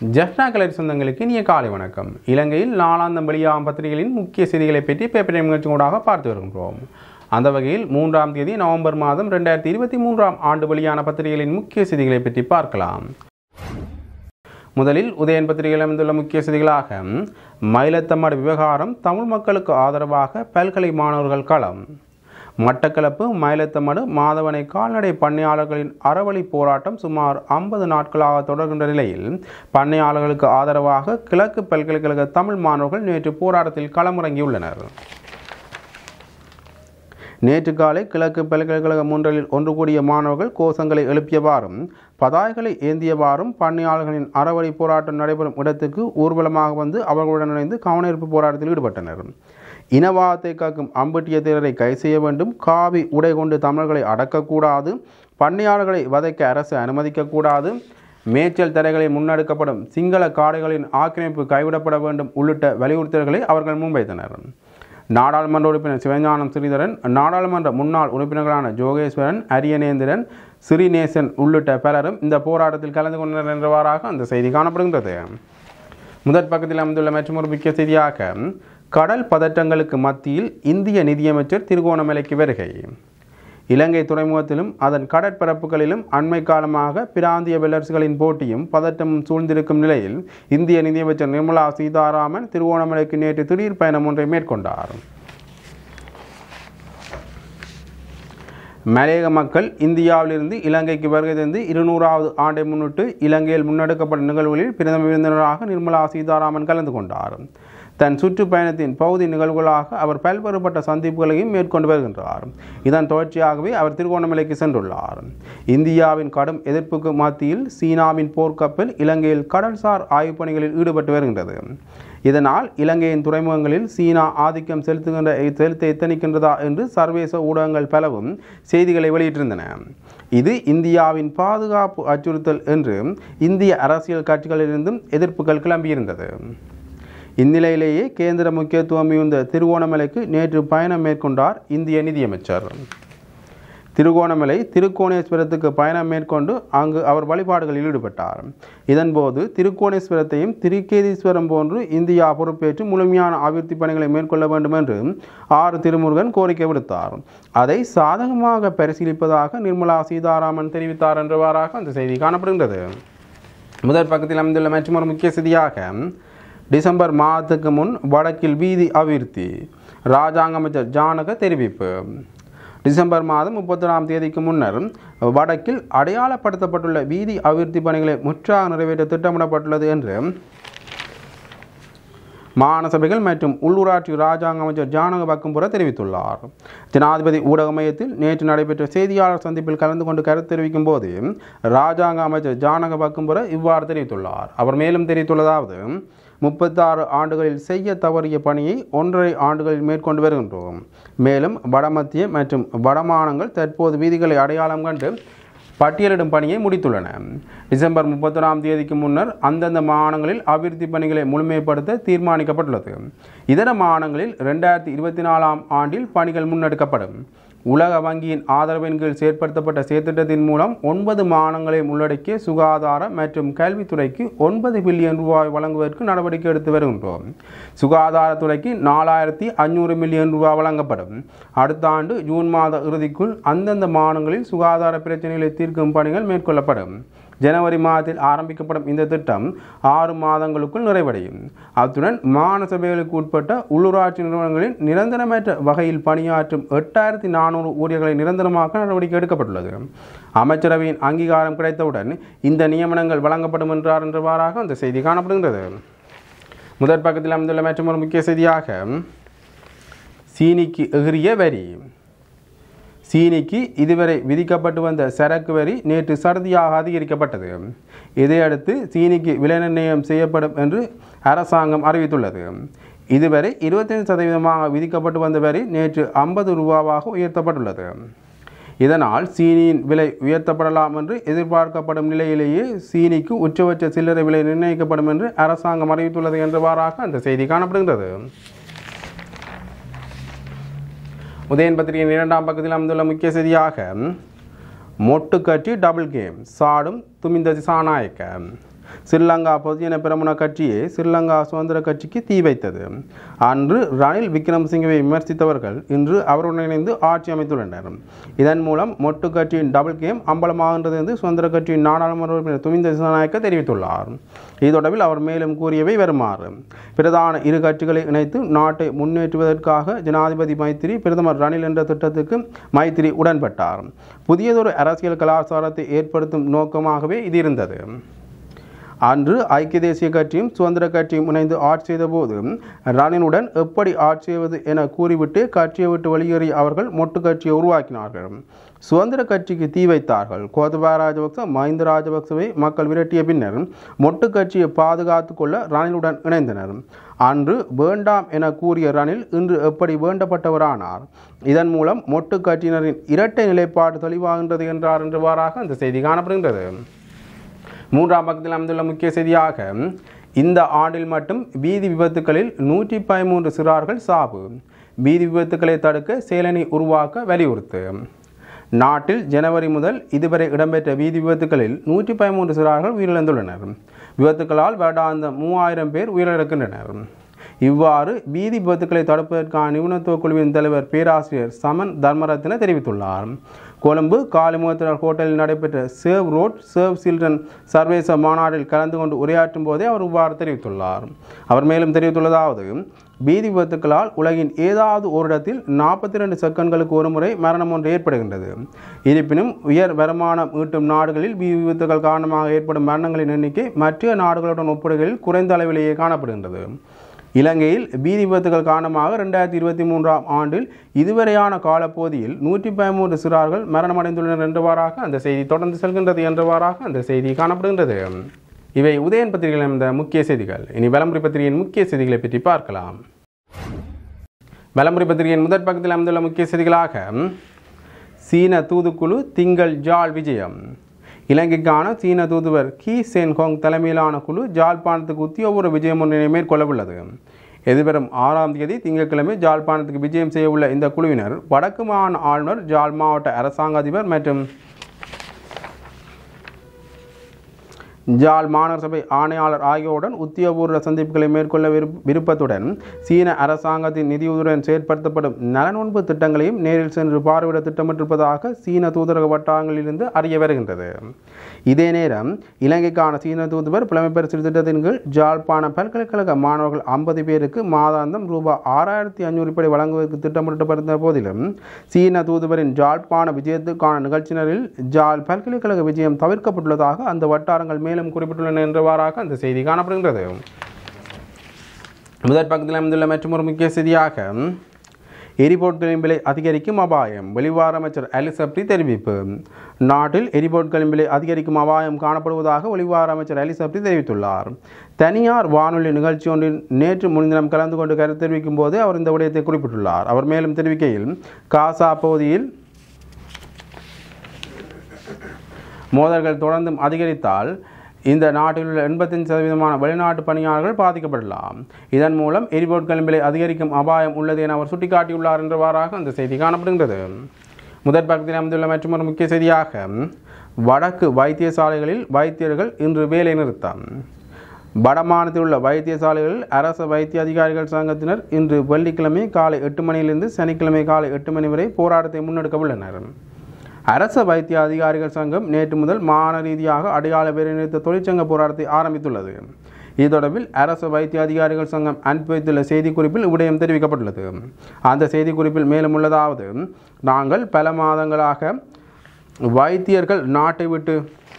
Jaffna colour சொந்தங்களுக்கு இனிய காலை வணக்கம் இலங்கையில் நாளாந்தம் வெளியாகும் பத்திரிகைகளின் முக்கிய செய்திகளை பற்றி பேப்பர் டைம் நிகழ்ச்சி ஊடாக பார்த்து வருகின்றோம் அந்த வகையில் மூன்றாம் தேதி நவம்பர் மாதம் ரெண்டாயிரத்தி இருபத்தி மூன்றாம் ஆண்டு வெளியான பத்திரிகைகளின் முக்கிய செய்திகளை பற்றி பார்க்கலாம் முதலில் உதயன் பத்திரிகையில் அமைந்துள்ள முக்கிய செய்திகளாக மயிலத்தமடு விவகாரம் தமிழ் மக்களுக்கு ஆதரவாக பல்கலை மாணவர்கள் களம் மட்டக்களப்பு மயிலத்தமடு மாதவனை கால்நடை பண்ணையாளர்களின் அறவழி போராட்டம் சுமார் ஐம்பது நாட்களாக தொடர்கின்ற நிலையில் பண்ணையாளர்களுக்கு ஆதரவாக கிழக்கு பல்கலைக்கழக தமிழ் மாணவர்கள் நேற்று போராட்டத்தில் களமிறங்கியுள்ளனர் நேற்று காலை கிழக்கு பல்கலைக்கழகம் ஒன்றில் ஒன்று கூடிய மாணவர்கள் கோஷங்களை எழுப்பியவாறும் பதாய்களை ஏந்தியவாறும் பண்ணையாளர்களின் அறவழி போராட்டம் நடைபெறும் இடத்துக்கு ஊர்வலமாக வந்து அவர்களுடன் இணைந்து கவனஈர்ப்பு போராட்டத்தில் ஈடுபட்டனர் இனவாதத்தை காக்கும் அம்பட்டிய தேரரை கை செய்ய வேண்டும் காவி உடை கொண்டு தமிழர்களை அடக்கக்கூடாது பண்ணையாளர்களை வதைக்க அரசு அனுமதிக்கக்கூடாது மேய்ச்சல் தரைகளில் முன்னெடுக்கப்படும் சிங்கள காடுகளின் ஆக்கிரமிப்பு கைவிடப்பட வேண்டும் உள்ளிட்ட வலியுறுத்தல்களை அவர்கள் முன்வைத்தனர் நாடாளுமன்ற உறுப்பினர் சிவஞானம் ஸ்ரீதரன் நாடாளுமன்ற முன்னாள் உறுப்பினர்களான ஜோகேஸ்வரன் அரியநேந்திரன் ஸ்ரீநேசன் உள்ளிட்ட பலரும் இந்த போராட்டத்தில் கலந்து கொண்டனர் என்றவாறாக அந்த செய்தி காணப்படுகின்றது முதற் பக்கத்தில் அமைந்துள்ள மற்றொரு முக்கிய செய்தியாக கடல் பதற்றங்களுக்கு மத்தியில் இந்திய நிதியமைச்சர் திருகோணமலைக்கு வருகை இலங்கை துறைமுகத்திலும் அதன் கடற்பரப்புகளிலும் அண்மை காலமாக பிராந்திய வல்லரசுகளின் போட்டியும் பதற்றமும் சூழ்ந்திருக்கும் நிலையில் இந்திய நிதியமைச்சர் நிர்மலா சீதாராமன் திருவோணமலைக்கு நேற்று திடீர் பயணம் ஒன்றை மேற்கொண்டார் மலையக மக்கள் இந்தியாவிலிருந்து இலங்கைக்கு வருகை தந்து இருநூறாவது ஆண்டை முன்னிட்டு இலங்கையில் முன்னெடுக்கப்பட்ட நிகழ்வுகளில் பிரதம விருந்தினராக நிர்மலா சீதாராமன் கலந்து கொண்டார் தன் சுற்றுப்பயணத்தின் பகுதி நிகழ்வுகளாக அவர் பல்வேறுபட்ட சந்திப்புகளையும் மேற்கொண்டு வருகின்றார் இதன் தொடர்ச்சியாகவே அவர் திருகோணமலைக்கு சென்றுள்ளார் இந்தியாவின் கடும் எதிர்ப்புக்கு மத்தியில் சீனாவின் போர்க்கப்பல் இலங்கையில் கடல்சார் ஆய்வுப் பணிகளில் ஈடுபட்டு வருகின்றது இதனால் இலங்கையின் துறைமுகங்களில் சீனா ஆதிக்கம் செலுத்துகின்ற செலுத்த எத்தனிக்கின்றதா என்று சர்வதேச ஊடகங்கள் பலவும் செய்திகளை வெளியிட்டிருந்தன இது இந்தியாவின் பாதுகாப்பு அச்சுறுத்தல் என்று இந்திய அரசியல் கட்சிகளிலிருந்தும் எதிர்ப்புகள் கிளம்பியிருந்தது இந்நிலையிலேயே கேந்திர முக்கியத்துவம் மிகுந்த திருகோணமலைக்கு நேற்று பயணம் மேற்கொண்டார் இந்திய நிதியமைச்சர் திருகோணமலை திருக்கோணேஸ்வரத்துக்கு பயணம் மேற்கொண்டு அங்கு அவர் வழிபாடுகளில் ஈடுபட்டார் இதன்போது திருக்கோணேஸ்வரத்தையும் திருக்கேதீஸ்வரம் போன்று இந்தியா பொறுப்பேற்று முழுமையான அபிவிருத்தி பணிகளை மேற்கொள்ள வேண்டும் என்று ஆர் திருமுருகன் கோரிக்கை விடுத்தார் அதை சாதகமாக பரிசீலிப்பதாக நிர்மலா சீதாராமன் தெரிவித்தார் என்றவாறாக அந்த செய்தி காணப்படுகின்றது முதல் பக்கத்தில் அமைந்துள்ள மற்றொரு முக்கிய செய்தியாக டிசம்பர் மாதத்துக்கு முன் வடக்கில் வீதி அபிவிருத்தி ராஜாங்க அமைச்சர் ஜானக தெரிவிப்பு டிசம்பர் மாதம் முப்பத்தொராம் தேதிக்கு முன்னர் வடக்கில் அடையாளப்படுத்தப்பட்டுள்ள வீதி அபிவிருத்தி பணிகளை முற்றாக நிறைவேற்ற திட்டமிடப்பட்டுள்ளது என்று மாகாண சபைகள் மற்றும் உள்ளூராட்சி ராஜாங்க அமைச்சர் ஜானக பக்கம்புர தெரிவித்துள்ளார் ஜனாதிபதி ஊடக மையத்தில் நேற்று நடைபெற்ற செய்தியாளர் சந்திப்பில் கலந்து கொண்டு கருத்து தெரிவிக்கும் போது ராஜாங்க அமைச்சர் ஜானக பக்கம்புர இவ்வாறு தெரிவித்துள்ளார் அவர் மேலும் தெரிவித்துள்ளதாவது முப்பத்தாறு ஆண்டுகளில் செய்ய தவறிய பணியை ஒன்றரை ஆண்டுகளில் மேற்கொண்டு வருகின்றோம் மேலும் வடமத்திய மற்றும் வடமானங்கள் தற்போது வீதிகளை அடையாளம் கண்டு பட்டியலிடும் பணியை முடித்துள்ளன டிசம்பர் முப்பத்தொராம் தேதிக்கு முன்னர் அந்தந்த மாகாணங்களில் அபிவிருத்தி பணிகளை முழுமைப்படுத்த தீர்மானிக்கப்பட்டுள்ளது இதர மாகாணங்களில் ரெண்டாயிரத்தி இருபத்தி நாலாம் ஆண்டில் பணிகள் முன்னெடுக்கப்படும் உலக வங்கியின் ஆதரவின் கீழ் செயற்படுத்தப்பட்ட செயற்திட்டத்தின் மூலம் ஒன்பது மாகாணங்களை உள்ளடக்கிய சுகாதார மற்றும் கல்வித்துறைக்கு ஒன்பது பில்லியன் ரூபாய் வழங்குவதற்கு நடவடிக்கை எடுத்து வருகின்றோம் சுகாதாரத்துறைக்கு நாலாயிரத்தி ஐநூறு மில்லியன் ரூபாய் வழங்கப்படும் அடுத்த ஆண்டு ஜூன் மாத இறுதிக்குள் அந்தந்த மாகாணங்களில் சுகாதார பிரச்சனைகளை தீர்க்கும் பணிகள் மேற்கொள்ளப்படும் ஜனவரி மாதத்தில் ஆரம்பிக்கப்படும் இந்த திட்டம் ஆறு மாதங்களுக்குள் நிறைவடையும் அத்துடன் மாகாண சபைகளுக்கு உட்பட்ட உள்ளூராட்சி நிறுவனங்களில் நிரந்தரமற்ற வகையில் பணியாற்றும் எட்டாயிரத்தி நானூறு ஊழியர்களை நிரந்தரமாக்க நடவடிக்கை எடுக்கப்பட்டுள்ளது அமைச்சரவையின் அங்கீகாரம் கிடைத்தவுடன் இந்த நியமனங்கள் வழங்கப்படும் என்றார் என்றவாறாக அந்த செய்தி காணப்படுகின்றது முதற் பக்கத்தில் அமைந்துள்ள மற்றொரு முக்கிய செய்தியாக சீனிக்கு எகிரிய வரி சீனிக்கு இதுவரை விதிக்கப்பட்டு வந்த சரக்கு வரி நேற்று சடுதியாக அதிகரிக்கப்பட்டது இதையடுத்து சீனிக்கு விலை நிர்ணயம் செய்யப்படும் என்று அரசாங்கம் அறிவித்துள்ளது இதுவரை இருபத்தைந்து சதவீதமாக விதிக்கப்பட்டு வந்த வரி நேற்று ஐம்பது ரூபாவாக உயர்த்தப்பட்டுள்ளது இதனால் சீனியின் விலை உயர்த்தப்படலாம் என்று எதிர்பார்க்கப்படும் நிலையிலேயே சீனிக்கு உச்சபட்ச சில்லறை விலை நிர்ணயிக்கப்படும் என்று அரசாங்கம் அறிவித்துள்ளது என்றவாறாக அந்த செய்தி காணப்படுகின்றது உதயன் பத்திரிகையின் இரண்டாம் பக்கத்தில் அமைந்துள்ள முக்கிய செய்தியாக மொட்டு கட்டி டபுள் கேம் சாடும் துமிந்த திசாநாயக்க ஸ்ரீலங்கா பொதுஜன பிரமுன கட்சியே ஸ்ரீலங்கா சுதந்திர கட்சிக்கு தீ வைத்தது அன்று ரணில் விக்ரமசிங்கவை விமர்சித்தவர்கள் இன்று அவருடன் இணைந்து ஆட்சி அமைத்துள்ளனர் இதன் மூலம் மொட்டு கட்சியின் டபுள் கேம் அம்பலமாகின்றது என்று சுதந்திர கட்சியின் நாடாளுமன்ற உறுப்பினர் துமிந்த திசாநாயக்க தெரிவித்துள்ளார் இது தொடர்பில் அவர் மேலும் கூறியவை வருமாறு பிரதான இரு கட்சிகளை இணைத்து நாட்டை முன்னேற்றுவதற்காக ஜனாதிபதி மைத்திரி பிரதமர் ரணில் என்ற திட்டத்துக்கு மைத்திரி உடன்பட்டார் புதியதொரு அரசியல் கலாச்சாரத்தை ஏற்படுத்தும் நோக்கமாகவே இது இருந்தது அன்று ஐக்கிய தேசிய கட்சியும் சுதந்திர கட்சியும் இணைந்து ஆட்சி செய்தபோது ரணிலுடன் எப்படி ஆட்சி செய்வது என கூறிவிட்டு கட்சியை விட்டு வெளியேறிய அவர்கள் மொட்டு கட்சியை உருவாக்கினார்கள் சுதந்திர கட்சிக்கு தீ வைத்தார்கள் கோத்தபாய ராஜபக்ச மஹிந்த ராஜபக்சவை மக்கள் விரட்டிய பின்னர் மொட்டு கட்சியை பாதுகாத்து கொள்ள ரணிலுடன் இணைந்தனர் அன்று வேண்டாம் என கூறிய ரணில் இன்று எப்படி வேண்டப்பட்டவரானார் இதன் மூலம் மொட்டு கட்சியினரின் இரட்டை நிலைப்பாடு தெளிவாகின்றது என்றார் என்றவாறாக அந்த செய்தி காணப்படுகின்றது மூன்றாம் பக்கத்தில் அமைந்துள்ள முக்கிய செய்தியாக இந்த ஆண்டில் மட்டும் வீதி விபத்துகளில் நூற்றி பதிமூன்று சிறார்கள் சாவு வீதி விபத்துக்களை தடுக்க சேலனை உருவாக்க வலியுறுத்து நாட்டில் ஜனவரி முதல் இதுவரை இடம்பெற்ற வீதி விபத்துகளில் நூற்றி பதிமூன்று சிறார்கள் உயிரிழந்துள்ளனர் விபத்துக்களால் வருடாந்தம் மூவாயிரம் பேர் உயிரிழக்கின்றனர் இவ்வாறு வீதி விபத்துக்களை தடுப்பதற்கான நிபுணத்துவ குழுவின் தலைவர் பேராசிரியர் சமன் தர்மரத்ன தெரிவித்துள்ளார் கொழும்பு காலிமுகத்தினர் ஹோட்டலில் நடைபெற்ற சேவ் ரோட் சேவ் சில்ட்ரன் சர்வதேச மாநாட்டில் கலந்து கொண்டு உரையாற்றும் போதே அவர் இவ்வாறு தெரிவித்துள்ளார் அவர் மேலும் தெரிவித்துள்ளதாவது வீதி விபத்துக்களால் உலகின் ஏதாவது ஒரு இடத்தில் நாற்பத்தி ரெண்டு செகண்ட்களுக்கு ஒரு முறை மரணம் ஒன்று ஏற்படுகின்றது இருப்பினும் உயர் வருமானம் ஈட்டும் நாடுகளில் வீதி விபத்துகள் காரணமாக ஏற்படும் மரணங்களின் எண்ணிக்கை மற்ற நாடுகளுடன் ஒப்பிடுகையில் குறைந்த அளவிலேயே காணப்படுகின்றது இலங்கையில் வீதி விபத்துகள் காரணமாக ரெண்டாயிரத்தி இருபத்தி மூன்றாம் ஆண்டில் இதுவரையான காலப்பகுதியில் நூற்றி பதிமூன்று சிறார்கள் மரணமடைந்துள்ளனர் என்றவாறாக அந்த செய்தி தொடர்ந்து செல்கின்றது என்றவாறாக அந்த செய்தி காணப்படுகின்றது இவை உதயன் பத்திரிகையில் இருந்த முக்கிய செய்திகள் இனி வலம்புரி பத்திரிகையின் முக்கிய செய்திகளை பற்றி பார்க்கலாம் வலம்புரி பத்திரிகையின் முதற் பக்கத்தில் அமைந்துள்ள முக்கிய செய்திகளாக சீன தூதுக்குழு திங்கள் ஜால் விஜயம் இலங்கைக்கான சீன தூதுவர் கி சென்ஹோங் தலைமையிலான குழு ஜாழ்ப்பாணத்துக்கு உத்தியோகபூர்வ விஜயம் ஒன்றினை மேற்கொள்ளவுள்ளது எதிர்வரும் ஆறாம் தேதி திங்கட்கிழமை ஜாழ்ப்பாணத்துக்கு விஜயம் செய்ய உள்ள இந்த குழுவினர் வடக்கு மாகாண ஆளுநர் ஜாழ் மாவட்ட அரசாங்க அதிபர் மற்றும் ஜாழ் மாநகர சபை ஆணையாளர் ஆகியோருடன் உத்தியோகபூர்வ சந்திப்புகளை மேற்கொள்ள விருப்ப- விருப்பத்துடன் சீன அரசாங்கத்தின் நிதியுதவியுடன் செயற்படுத்தப்படும் நலனொன்பு திட்டங்களையும் நேரில் சென்று பார்வையிட திட்டமிட்டிருப்பதாக சீன தூதரக வட்டாரங்களிலிருந்து அறிய வருகின்றது இதே நேரம் இலங்கைக்கான சீன தூதுவர் புலமைப்பரிசு திட்டத்தின் கீழ் ஜாழ்ப்பாண பல்கலைக்கழக மாணவர்கள் ஐம்பது பேருக்கு மாதாந்தம் ரூபாய் ஆறாயிரத்தி ஐநூறு படி வழங்குவதற்கு திட்டமிடப்பட்டிருந்த போதிலும் சீன தூதுவரின் ஜாழ்ப்பாண விஜயத்துக்கான நிகழ்ச்சியினரில் ஜாழ் பல்கலைக்கழக விஜயம் தவிர்க்கப்பட்டுள்ளதாக அந்த வட்டாரங்கள் மேலும் குறிப்பிட்டுள்ளன என்றவாறாக அந்த செய்தி காணப்படுகின்றது முதற் பக்கத்தில் அமைந்துள்ள மற்றொரு முக்கிய செய்தியாக எரிபொருட்களின் விலை அதிகரிக்கும் அபாயம் வெளிவார அமைச்சர் அலிசப்ரி தெரிவிப்பு நாட்டில் எரிபொருட்களின் விலை அதிகரிக்கும் அபாயம் காணப்படுவதாக வெளிவார அமைச்சர் அலிசப்ரி தெரிவித்துள்ளார் தனியார் வானொலி நிகழ்ச்சி ஒன்றில் நேற்று முன்தினம் கலந்து கொண்டு கருத்து தெரிவிக்கும் போது அவர் இந்த விடயத்தை குறிப்பிட்டுள்ளார் அவர் மேலும் தெரிவிக்கையில் காசா பகுதியில் மோதல்கள் தொடர்ந்தும் அதிகரித்தால் இந்த நாட்டில் உள்ள எண்பத்தஞ்சு சதவீதமான வெளிநாட்டு பணியாளர்கள் பாதிக்கப்படலாம் இதன் மூலம் எரிபொருட்களின் விலை அதிகரிக்கும் அபாயம் உள்ளது என அவர் சுட்டிக்காட்டியுள்ளார் என்றவாறாக அந்த செய்தி காணப்படுகின்றது முதற் பக்கத்தில் அமைந்துள்ள மற்றொரு முக்கிய செய்தியாக வடக்கு வைத்தியசாலைகளில் வைத்தியர்கள் இன்று வேலை நிறுத்தம் வடமாநிலத்தில் உள்ள வைத்தியசாலைகளில் அரசு வைத்திய அதிகாரிகள் சங்கத்தினர் இன்று வெள்ளிக்கிழமை காலை எட்டு மணியிலிருந்து சனிக்கிழமை காலை எட்டு மணி வரை போராட்டத்தை முன்னெடுக்க உள்ளனர் அரச வைத்திய அதிகாரிகள் சங்கம் நேற்று முதல் மாநில ரீதியாக அடையாள வேலைநிறுத்த தொழிற்சங்க போராட்டத்தை ஆரம்பித்துள்ளது இது தொடர்பில் அரசு வைத்திய அதிகாரிகள் சங்கம் அனுப்பி வைத்துள்ள செய்திக்குறிப்பில் இவ்விடயம் தெரிவிக்கப்பட்டுள்ளது அந்த செய்திக்குறிப்பில் மேலும் உள்ளதாவது நாங்கள் பல மாதங்களாக வைத்தியர்கள் நாட்டை விட்டு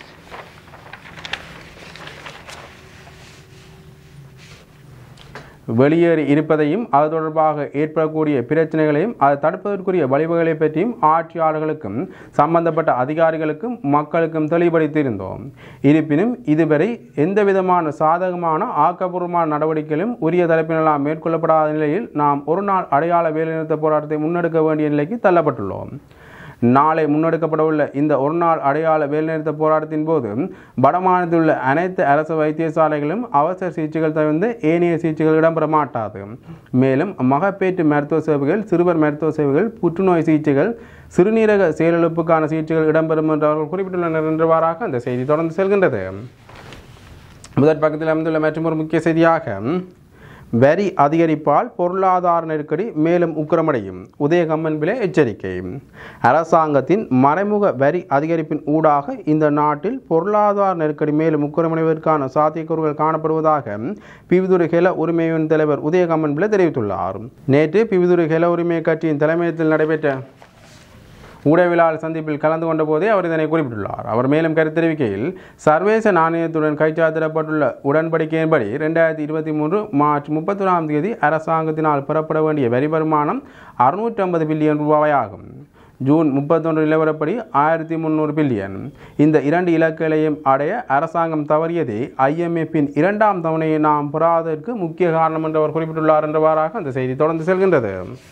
வெளியேறி இருப்பதையும் அது தொடர்பாக ஏற்படக்கூடிய பிரச்சனைகளையும் அதை தடுப்பதற்குரிய வழிவகைகளை பற்றியும் ஆட்சியாளர்களுக்கும் சம்பந்தப்பட்ட அதிகாரிகளுக்கும் மக்களுக்கும் தெளிவுபடுத்தியிருந்தோம் இருப்பினும் இதுவரை எந்தவிதமான சாதகமான ஆக்கப்பூர்வமான நடவடிக்கைகளும் உரிய தரப்பினரால் மேற்கொள்ளப்படாத நிலையில் நாம் ஒரு நாள் அடையாள வேலைநிறுத்த போராட்டத்தை முன்னெடுக்க வேண்டிய நிலைக்கு தள்ளப்பட்டுள்ளோம் நாளை முன்னெடுக்கப்படவுள்ள இந்த ஒரு நாள் அடையாள வேலைநிறுத்த போராட்டத்தின் போது வடமாநிலத்தில் உள்ள அனைத்து அரசு வைத்தியசாலைகளும் அவசர சிகிச்சைகள் தவிர்த்து ஏனைய சிகிச்சைகள் இடம்பெற மாட்டாது மேலும் மகப்பேற்று மருத்துவ சேவைகள் சிறுவர் மருத்துவ சேவைகள் புற்றுநோய் சிகிச்சைகள் சிறுநீரக செயலிழப்புக்கான சிகிச்சைகள் இடம்பெறும் என்று அவர்கள் குறிப்பிட்டுள்ளனர் என்றவாறாக அந்த செய்தி தொடர்ந்து செல்கின்றது முதற் பக்கத்தில் அமைந்துள்ள மற்றொரு முக்கிய செய்தியாக வரி அதிகரிப்பால் பொருளாதார நெருக்கடி மேலும் உக்கிரமடையும் உதயகம்மன் விலை எச்சரிக்கை அரசாங்கத்தின் மறைமுக வரி அதிகரிப்பின் ஊடாக இந்த நாட்டில் பொருளாதார நெருக்கடி மேலும் உக்கிரமடைவதற்கான சாத்தியக்கூறுகள் காணப்படுவதாக பிவிதுரை ஹெல உரிமையின் தலைவர் உதயகம்மன் பிள்ளை தெரிவித்துள்ளார் நேற்று பிவிதுரை ஹெல உரிமை கட்சியின் தலைமையத்தில் நடைபெற்ற ஊடகவியலாளர் சந்திப்பில் கலந்து கொண்ட போதே அவர் இதனை குறிப்பிட்டுள்ளார் அவர் மேலும் கருத்து தெரிவிக்கையில் சர்வதேச நாணயத்துடன் கைச்சாத்திடப்பட்டுள்ள உடன்படிக்கையின்படி ரெண்டாயிரத்தி இருபத்தி மூன்று மார்ச் முப்பத்தொராம் தேதி அரசாங்கத்தினால் பெறப்பட வேண்டிய வரி வருமானம் அறுநூற்றி ஐம்பது பில்லியன் ரூபாயாகும் ஜூன் முப்பத்தொன்று நிலவரப்படி ஆயிரத்தி முந்நூறு பில்லியன் இந்த இரண்டு இலக்குகளையும் அடைய அரசாங்கம் தவறியதே ஐஎம்எஃப்பின் இரண்டாம் தவணையை நாம் பெறாததற்கு முக்கிய காரணம் என்று அவர் குறிப்பிட்டுள்ளார் என்றவாறாக அந்த செய்தி தொடர்ந்து செல்கின்றது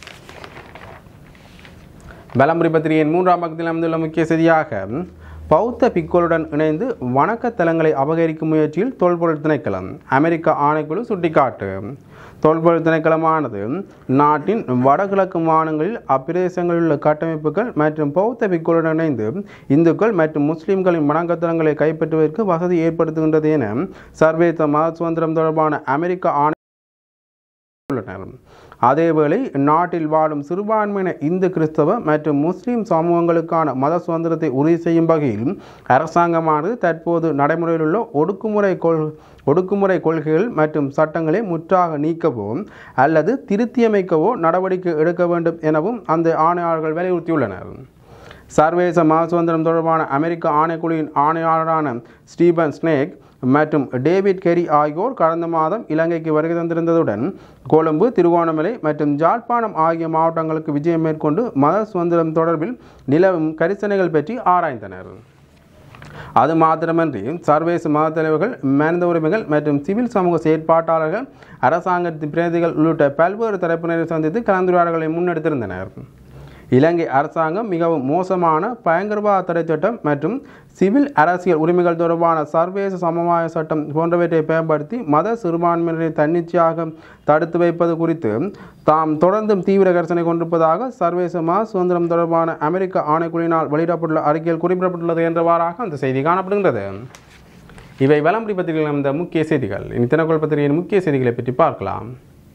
பலமுறை பத்திரிகையின் மூன்றாம் பக்கத்தில் அமைந்துள்ள முக்கிய செய்தியாக பௌத்த பிக்கோளுடன் இணைந்து வணக்க தலங்களை அபகரிக்கும் முயற்சியில் தொல்பொருள் திணைக்களம் அமெரிக்க ஆணைக்குழு சுட்டிக்காட்டு தொல்பொருள் திணைக்களமானது நாட்டின் வடகிழக்கு மாநிலங்களில் அப்பிரதேசங்களில் உள்ள கட்டமைப்புகள் மற்றும் பௌத்த பிக்கோளுடன் இணைந்து இந்துக்கள் மற்றும் முஸ்லிம்களின் வணக்கத்தலங்களை கைப்பற்றுவதற்கு வசதி ஏற்படுத்துகின்றது என சர்வதேச மத சுதந்திரம் தொடர்பான அமெரிக்க ஆணை உள்ளனர் அதேவேளை நாட்டில் வாழும் சிறுபான்மையின இந்து கிறிஸ்தவ மற்றும் முஸ்லிம் சமூகங்களுக்கான மத சுதந்திரத்தை உறுதி செய்யும் வகையில் அரசாங்கமானது தற்போது நடைமுறையில் உள்ள ஒடுக்குமுறை கொள் ஒடுக்குமுறை கொள்கைகள் மற்றும் சட்டங்களை முற்றாக நீக்கவோ அல்லது திருத்தியமைக்கவோ நடவடிக்கை எடுக்க வேண்டும் எனவும் அந்த ஆணையாளர்கள் வலியுறுத்தியுள்ளனர் சர்வதேச மத சுதந்திரம் தொடர்பான அமெரிக்க ஆணைக்குழுவின் ஆணையாளரான ஸ்டீபன் ஸ்னேக் மற்றும் டேவிட் கெரி ஆகியோர் கடந்த மாதம் இலங்கைக்கு வருகை தந்திருந்ததுடன் கொழும்பு திருவோணமலை மற்றும் ஜாழ்ப்பாணம் ஆகிய மாவட்டங்களுக்கு விஜயம் மேற்கொண்டு மத சுதந்திரம் தொடர்பில் நிலவும் கரிசனைகள் பற்றி ஆராய்ந்தனர் அது மாத்திரமன்றி சர்வதேச மத தலைவர்கள் மனித உரிமைகள் மற்றும் சிவில் சமூக செயற்பாட்டாளர்கள் அரசாங்கத்தின் பிரதிநிதிகள் உள்ளிட்ட பல்வேறு தரப்பினரை சந்தித்து கலந்துரையாடல்களை முன்னெடுத்திருந்தனர் இலங்கை அரசாங்கம் மிகவும் மோசமான பயங்கரவாத தடை சட்டம் மற்றும் சிவில் அரசியல் உரிமைகள் தொடர்பான சர்வதேச சமவாய சட்டம் போன்றவற்றை பயன்படுத்தி மத சிறுபான்மையினரை தன்னிச்சையாக தடுத்து வைப்பது குறித்து தாம் தொடர்ந்தும் தீவிர கரிசனை கொண்டிருப்பதாக சர்வதேச மத சுதந்திரம் தொடர்பான அமெரிக்க ஆணைக்குழுவினால் வெளியிடப்பட்டுள்ள அறிக்கையில் குறிப்பிடப்பட்டுள்ளது என்றவாறாக அந்த செய்தி காணப்படுகின்றது இவை வலம்புரி பத்திரிகையில் இந்த முக்கிய செய்திகள் இனி தினக்குள் பத்திரிகையின் முக்கிய செய்திகளை பற்றி பார்க்கலாம்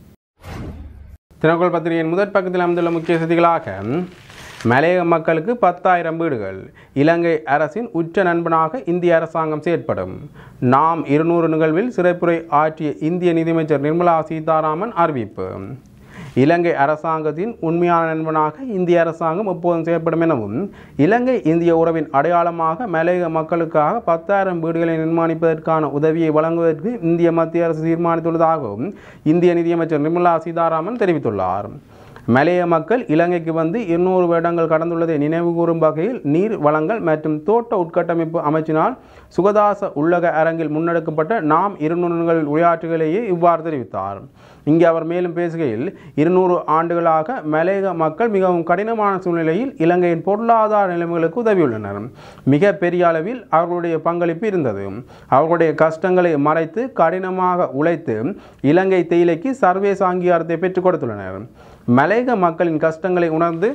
தினக்குள் பத்திரிகையின் முதற் பக்கத்தில் அமைந்துள்ள முக்கிய செய்திகளாக மலையக மக்களுக்கு பத்தாயிரம் வீடுகள் இலங்கை அரசின் உச்ச நண்பனாக இந்திய அரசாங்கம் செயற்படும் நாம் இருநூறு நிகழ்வில் சிறைப்புரை ஆற்றிய இந்திய நிதியமைச்சர் நிர்மலா சீதாராமன் அறிவிப்பு இலங்கை அரசாங்கத்தின் உண்மையான நண்பனாக இந்திய அரசாங்கம் எப்போதும் செயற்படும் எனவும் இலங்கை இந்திய உறவின் அடையாளமாக மலையக மக்களுக்காக பத்தாயிரம் வீடுகளை நிர்மாணிப்பதற்கான உதவியை வழங்குவதற்கு இந்திய மத்திய அரசு தீர்மானித்துள்ளதாகவும் இந்திய நிதியமைச்சர் நிர்மலா சீதாராமன் தெரிவித்துள்ளார் மலைய மக்கள் இலங்கைக்கு வந்து இருநூறு வருடங்கள் கடந்துள்ளதை நினைவுகூரும் வகையில் நீர் வளங்கள் மற்றும் தோட்ட உட்கட்டமைப்பு அமைச்சினால் சுகதாச உள்ளக அரங்கில் முன்னெடுக்கப்பட்ட நாம் இருநூறுகளில் உரையாற்றுகளையே இவ்வாறு தெரிவித்தார் இங்கே அவர் மேலும் பேசுகையில் இருநூறு ஆண்டுகளாக மலையக மக்கள் மிகவும் கடினமான சூழ்நிலையில் இலங்கையின் பொருளாதார நிலைமைகளுக்கு உதவியுள்ளனர் மிக பெரிய அளவில் அவர்களுடைய பங்களிப்பு இருந்தது அவர்களுடைய கஷ்டங்களை மறைத்து கடினமாக உழைத்து இலங்கை தேயிலைக்கு சர்வதேச அங்கீகாரத்தை பெற்றுக் கொடுத்துள்ளனர் மலையக மக்களின் கஷ்டங்களை உணர்ந்து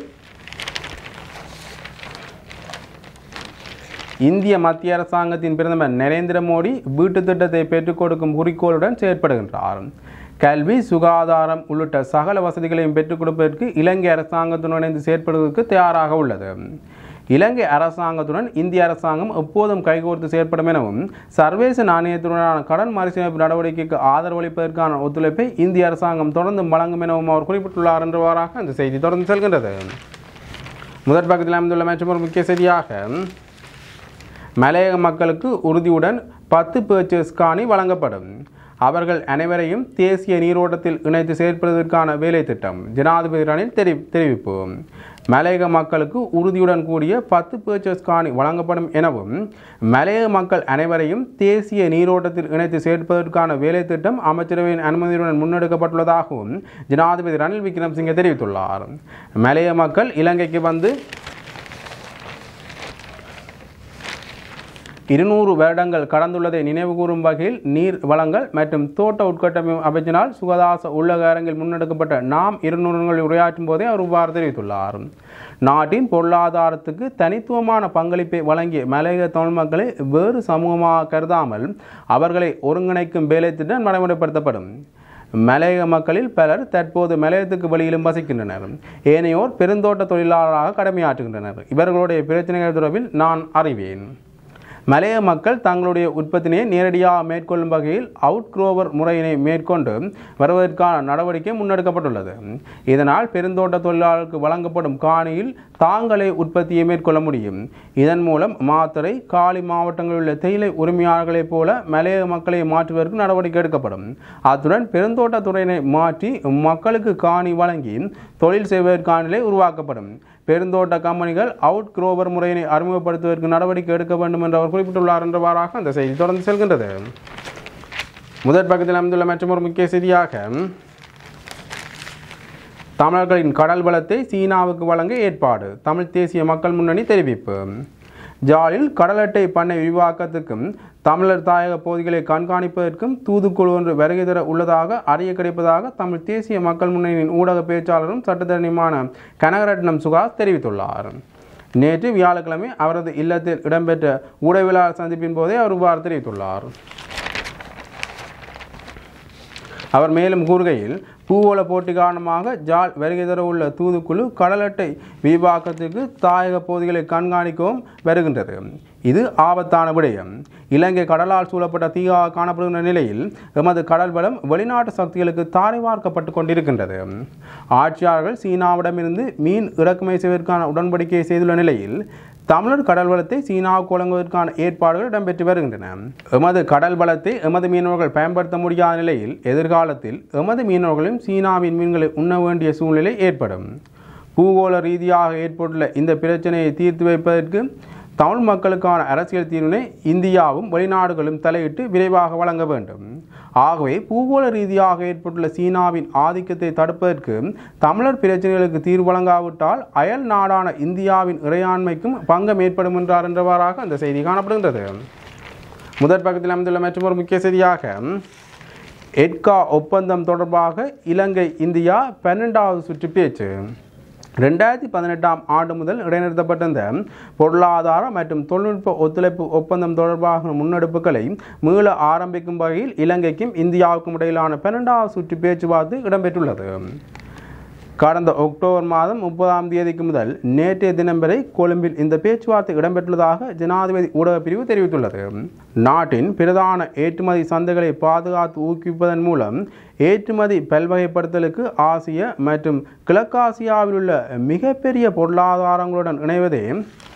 இந்திய மத்திய அரசாங்கத்தின் பிரதமர் நரேந்திர மோடி வீட்டு திட்டத்தை பெற்றுக் கொடுக்கும் குறிக்கோளுடன் செயற்படுகின்றார் கல்வி சுகாதாரம் உள்ளிட்ட சகல வசதிகளையும் பெற்றுக் கொடுப்பதற்கு இலங்கை அரசாங்கத்துடன் இணைந்து செயற்படுவதற்கு தயாராக உள்ளது இலங்கை அரசாங்கத்துடன் இந்திய அரசாங்கம் எப்போதும் கைகோர்த்து செயற்படும் எனவும் சர்வதேச நாணயத்துடனான கடன் மறுசீரமைப்பு நடவடிக்கைக்கு ஆதரவளிப்பதற்கான ஒத்துழைப்பை இந்திய அரசாங்கம் தொடர்ந்து வழங்கும் எனவும் அவர் குறிப்பிட்டுள்ளார் என்றவாறாக அந்த செய்தி தொடர்ந்து செல்கின்றது முதற் பக்கத்தில் அமைந்துள்ள மற்றும் ஒரு முக்கிய செய்தியாக மலையக மக்களுக்கு உறுதியுடன் பத்து பேர்ச்சஸ் காணி வழங்கப்படும் அவர்கள் அனைவரையும் தேசிய நீரோட்டத்தில் இணைத்து செயற்படுவதற்கான வேலை திட்டம் ஜனாதிபதி ரணில் தெரி தெரிவிப்பு மலையக மக்களுக்கு உறுதியுடன் கூடிய பத்து பேர்ச்சஸ் காணி வழங்கப்படும் எனவும் மலையக மக்கள் அனைவரையும் தேசிய நீரோட்டத்தில் இணைத்து சேர்ப்பதற்கான வேலை திட்டம் அமைச்சரவையின் அனுமதியுடன் முன்னெடுக்கப்பட்டுள்ளதாகவும் ஜனாதிபதி ரணில் விக்ரம்சிங்கே தெரிவித்துள்ளார் மலையக மக்கள் இலங்கைக்கு வந்து இருநூறு வருடங்கள் கடந்துள்ளதை நினைவுகூரும் வகையில் நீர் வளங்கள் மற்றும் தோட்ட உட்கட்டமைப்பு அமைச்சினால் சுகதாச உள்ளக அரங்கில் முன்னெடுக்கப்பட்ட நாம் இருநூறுகளில் உரையாற்றும் போதே அவர் இவ்வாறு தெரிவித்துள்ளார் நாட்டின் பொருளாதாரத்துக்கு தனித்துவமான பங்களிப்பை வழங்கிய மலையக தமிழ் மக்களை வேறு சமூகமாக கருதாமல் அவர்களை ஒருங்கிணைக்கும் வேலை திட்டம் நடைமுறைப்படுத்தப்படும் மலையக மக்களில் பலர் தற்போது மலையகத்துக்கு வெளியிலும் வசிக்கின்றனர் ஏனையோர் பெருந்தோட்ட தொழிலாளராக கடமையாற்றுகின்றனர் இவர்களுடைய பிரச்சனைகள் தொடர்பில் நான் அறிவேன் மலைய மக்கள் தங்களுடைய உற்பத்தினை நேரடியாக மேற்கொள்ளும் வகையில் அவுட் குரோவர் முறையினை மேற்கொண்டு வருவதற்கான நடவடிக்கை முன்னெடுக்கப்பட்டுள்ளது இதனால் பெருந்தோட்ட தொழிலாளர்களுக்கு வழங்கப்படும் காணியில் தாங்களே உற்பத்தியை மேற்கொள்ள முடியும் இதன் மூலம் மாத்தறை காலி மாவட்டங்களில் உள்ள தேயிலை உரிமையாளர்களைப் போல மலைய மக்களை மாற்றுவதற்கு நடவடிக்கை எடுக்கப்படும் அத்துடன் பெருந்தோட்ட துறையினை மாற்றி மக்களுக்கு காணி வழங்கி தொழில் செய்வதற்கான நிலை உருவாக்கப்படும் பெருந்தோட்ட கம்பெனிகள் அவுட் குரோவர் முறையினை அறிமுகப்படுத்துவதற்கு நடவடிக்கை எடுக்க வேண்டும் என்று அவர் குறிப்பிட்டுள்ளார் என்றவாறாக அந்த செய்தி தொடர்ந்து செல்கின்றது முதற் பக்கத்தில் அமைந்துள்ள மற்றொரு முக்கிய செய்தியாக தமிழர்களின் கடல் வளத்தை சீனாவுக்கு வழங்க ஏற்பாடு தமிழ் தேசிய மக்கள் முன்னணி தெரிவிப்பு ஜாலில் கடல் அட்டை பண்ணை விரிவாக்கத்துக்கும் தமிழர் தாயக பகுதிகளை கண்காணிப்பதற்கும் தூதுக்குழு ஒன்று வருகை தர உள்ளதாக அறிய கிடைப்பதாக தமிழ் தேசிய மக்கள் முன்னணியின் ஊடக பேச்சாளரும் சட்டத்தரணியுமான கனகரட்னம் சுகாஸ் தெரிவித்துள்ளார் நேற்று வியாழக்கிழமை அவரது இல்லத்தில் இடம்பெற்ற ஊடகவியலாளர் சந்திப்பின் போதே அவர் இவ்வாறு தெரிவித்துள்ளார் அவர் மேலும் கூறுகையில் பூவோல போட்டி காரணமாக ஜால் வருகை தர உள்ள தூதுக்குழு கடல் அட்டை விரிவாக்கத்திற்கு தாயக பகுதிகளை கண்காணிக்கவும் வருகின்றது இது ஆபத்தான விடயம் இலங்கை கடலால் சூழப்பட்ட தீயாக காணப்படுகின்ற நிலையில் எமது கடல் வளம் வெளிநாட்டு சக்திகளுக்கு தாரை வார்க்கப்பட்டு கொண்டிருக்கின்றது ஆட்சியாளர்கள் சீனாவிடமிருந்து மீன் இறக்குமதி செய்வதற்கான உடன்படிக்கையை செய்துள்ள நிலையில் தமிழர் கடல் வளத்தை சீனாவுக்கு வழங்குவதற்கான ஏற்பாடுகள் இடம்பெற்று வருகின்றன எமது கடல் வளத்தை எமது மீனவர்கள் பயன்படுத்த முடியாத நிலையில் எதிர்காலத்தில் எமது மீனவர்களும் சீனாவின் மீன்களை உண்ண வேண்டிய சூழ்நிலை ஏற்படும் பூகோள ரீதியாக ஏற்பட்டுள்ள இந்த பிரச்சனையை தீர்த்து வைப்பதற்கு தமிழ் மக்களுக்கான அரசியல் தீர்வினை இந்தியாவும் வெளிநாடுகளும் தலையிட்டு விரைவாக வழங்க வேண்டும் ஆகவே பூகோள ரீதியாக ஏற்பட்டுள்ள சீனாவின் ஆதிக்கத்தை தடுப்பதற்கு தமிழர் பிரச்சனைகளுக்கு தீர்வு வழங்காவிட்டால் அயல் நாடான இந்தியாவின் இறையாண்மைக்கும் பங்கம் ஏற்படும் என்றார் என்றவாறாக அந்த செய்தி காணப்படுகின்றது முதற் பக்கத்தில் அமைந்துள்ள மற்றொரு முக்கிய செய்தியாக எட்கா ஒப்பந்தம் தொடர்பாக இலங்கை இந்தியா பன்னெண்டாவது சுற்று பேச்சு ரெண்டாயிரத்தி பதினெட்டாம் ஆண்டு முதல் இடைநிறுத்தப்பட்டிருந்த பொருளாதார மற்றும் தொழில்நுட்ப ஒத்துழைப்பு ஒப்பந்தம் தொடர்பாக முன்னெடுப்புகளை மீள ஆரம்பிக்கும் வகையில் இலங்கைக்கும் இந்தியாவுக்கும் இடையிலான பன்னெண்டாவது சுற்று பேச்சுவார்த்தை இடம்பெற்றுள்ளது கடந்த அக்டோபர் மாதம் முப்பதாம் தேதிக்கு முதல் நேற்றைய தினம் வரை கொழும்பில் இந்த பேச்சுவார்த்தை இடம்பெற்றுள்ளதாக ஜனாதிபதி ஊடகப் பிரிவு தெரிவித்துள்ளது நாட்டின் பிரதான ஏற்றுமதி சந்தைகளை பாதுகாத்து ஊக்குவிப்பதன் மூலம் ஏற்றுமதி பல்வகைப்படுத்தலுக்கு ஆசிய மற்றும் கிழக்காசியாவில் உள்ள மிகப்பெரிய பொருளாதாரங்களுடன் இணைவதே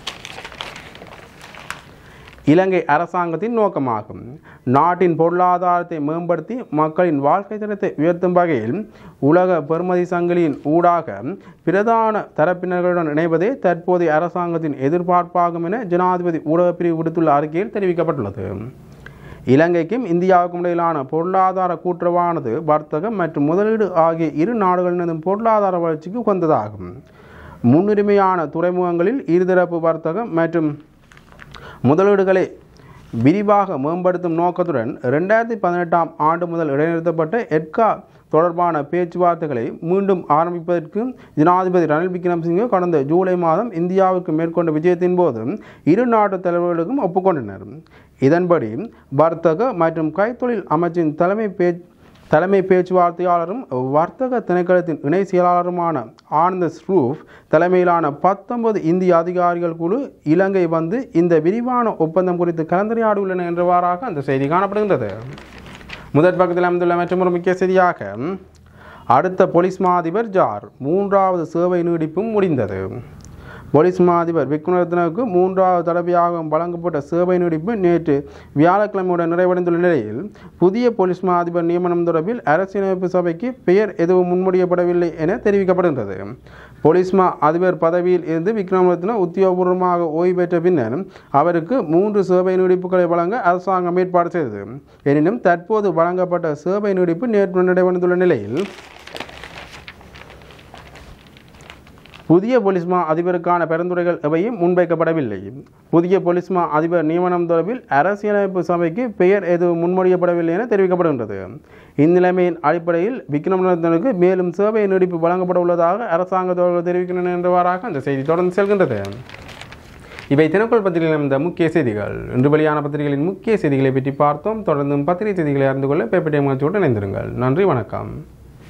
இலங்கை அரசாங்கத்தின் நோக்கமாகும் நாட்டின் பொருளாதாரத்தை மேம்படுத்தி மக்களின் வாழ்க்கை தரத்தை உயர்த்தும் வகையில் உலக பெறுமதி சங்கிலியின் ஊடாக பிரதான தரப்பினர்களுடன் இணைவதே தற்போதைய அரசாங்கத்தின் எதிர்பார்ப்பாகும் என ஜனாதிபதி ஊடகப் பிரிவு விடுத்துள்ள அறிக்கையில் தெரிவிக்கப்பட்டுள்ளது இலங்கைக்கும் இந்தியாவுக்கும் இடையிலான பொருளாதார கூட்டுறவானது வர்த்தகம் மற்றும் முதலீடு ஆகிய இரு நாடுகளினதும் பொருளாதார வளர்ச்சிக்கு உகந்ததாகும் முன்னுரிமையான துறைமுகங்களில் இருதரப்பு வர்த்தகம் மற்றும் முதலீடுகளை விரிவாக மேம்படுத்தும் நோக்கத்துடன் ரெண்டாயிரத்தி பதினெட்டாம் ஆண்டு முதல் இடைநிறுத்தப்பட்ட எட்கா தொடர்பான பேச்சுவார்த்தைகளை மீண்டும் ஆரம்பிப்பதற்கு ஜனாதிபதி ரணில் விக்ரமசிங்கே கடந்த ஜூலை மாதம் இந்தியாவுக்கு மேற்கொண்ட விஜயத்தின் போது இரு நாட்டு தலைவர்களுக்கும் ஒப்புக்கொண்டனர் இதன்படி வர்த்தக மற்றும் கைத்தொழில் அமைச்சின் தலைமை பேச்சு தலைமை பேச்சுவார்த்தையாளரும் வர்த்தக திணைக்களத்தின் இணை செயலாளருமான ஆனந்த் ஸ்ரூப் தலைமையிலான பத்தொன்பது இந்திய அதிகாரிகள் குழு இலங்கை வந்து இந்த விரிவான ஒப்பந்தம் குறித்து கலந்துரையாடியுள்ளனர் என்றவாறாக அந்த செய்தி காணப்படுகின்றது முதற் பக்கத்தில் அமைந்துள்ள மற்றொரு முக்கிய செய்தியாக அடுத்த போலீஸ் மா அதிபர் ஜார் மூன்றாவது சேவை நீடிப்பும் முடிந்தது போலீஸ் மா அதிபர் விக்னரத்னவுக்கு மூன்றாவது தடவையாக வழங்கப்பட்ட சேவை நீடிப்பு நேற்று வியாழக்கிழமையுடன் நிறைவடைந்துள்ள நிலையில் புதிய போலீஸ் மா அதிபர் நியமனம் தொடர்பில் அரசியலமைப்பு சபைக்கு பெயர் எதுவும் முன்மொழியப்படவில்லை என தெரிவிக்கப்படுகின்றது போலீஸ் மா அதிபர் பதவியில் இருந்து விக்ரமரத்ன உத்தியோகபூர்வமாக ஓய்வு பெற்ற பின்னர் அவருக்கு மூன்று சேவை நீடிப்புகளை வழங்க அரசாங்கம் ஏற்பாடு செய்தது எனினும் தற்போது வழங்கப்பட்ட சேவை நீடிப்பு நேற்று நிறைவடைந்துள்ள நிலையில் புதிய பொலிஸ்மா அதிபருக்கான பரிந்துரைகள் எவையும் முன்வைக்கப்படவில்லை புதிய பொலிஸ்மா அதிபர் நியமனம் தொடர்பில் அரசியலமைப்பு சபைக்கு பெயர் எதுவும் முன்மொழியப்படவில்லை என தெரிவிக்கப்படுகின்றது இந்நிலைமையின் அடிப்படையில் விக்ரமநாதனுக்கு மேலும் சேவை நீடிப்பு வழங்கப்பட உள்ளதாக அரசாங்க தகவல்கள் தெரிவிக்கின்றன என்றவாறாக அந்த செய்தி தொடர்ந்து செல்கின்றது இவை தினக்குள் பத்திரிகையில் இருந்த முக்கிய செய்திகள் இன்று வெளியான பத்திரிகைகளின் முக்கிய செய்திகளை பற்றி பார்த்தோம் தொடர்ந்தும் பத்திரிகை செய்திகளை அறிந்து கொள்ள பேப்பர் டைம் இணைந்திருங்கள் நன்றி வணக்கம்